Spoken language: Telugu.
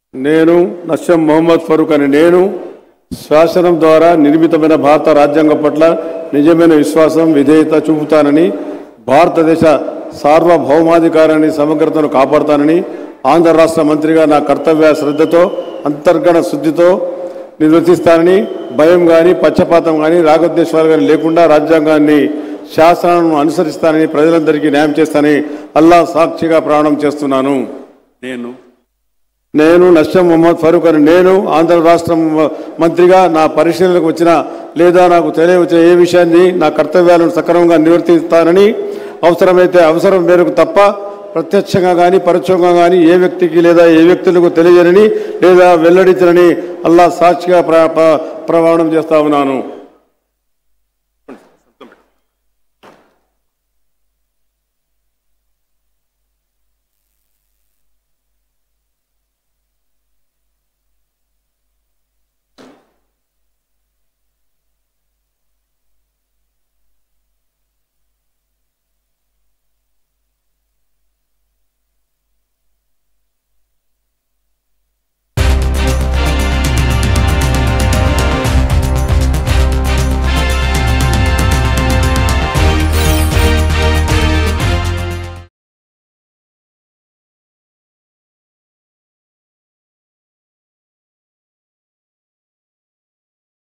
నేను నస్యం మొహమ్మద్ ఫరూక్ అని నేను శాసనం ద్వారా నిర్మితమైన భారత రాజ్యాంగం పట్ల నిజమైన విశ్వాసం విధేయత చూపుతానని భారతదేశ సార్వభౌమాధికారాన్ని సమగ్రతను కాపాడుతానని ఆంధ్ర రాష్ట్ర మంత్రిగా నా కర్తవ్య శ్రద్ధతో అంతర్గత శుద్ధితో నిర్వర్తిస్తానని భయం కానీ పక్షపాతం కానీ రాగద్వేషాలు కానీ లేకుండా రాజ్యాంగాన్ని శాసనాలను అనుసరిస్తానని ప్రజలందరికీ న్యాయం చేస్తానని అల్లా సాక్షిగా ప్రమాణం చేస్తున్నాను నేను నేను నష్టం మొహమ్మద్ ఫరూక్ అని నేను ఆంధ్ర రాష్ట్ర మ- మంత్రిగా నా పరిశీలనకు వచ్చిన లేదా నాకు తెలియవచ్చిన ఏ విషయాన్ని నా కర్తవ్యాలను సక్రమంగా నిర్వర్తిస్తానని అవసరమైతే అవసరం మేరకు తప్ప ప్రత్యక్షంగా కానీ పరోక్షంగా కానీ ఏ వ్యక్తికి లేదా ఏ వ్యక్తులకు తెలియజేయనని లేదా వెల్లడించనని అల్లా సాక్షిగా ప్ర ప్ర- ప్రమాణం చేస్తా ఉన్నాను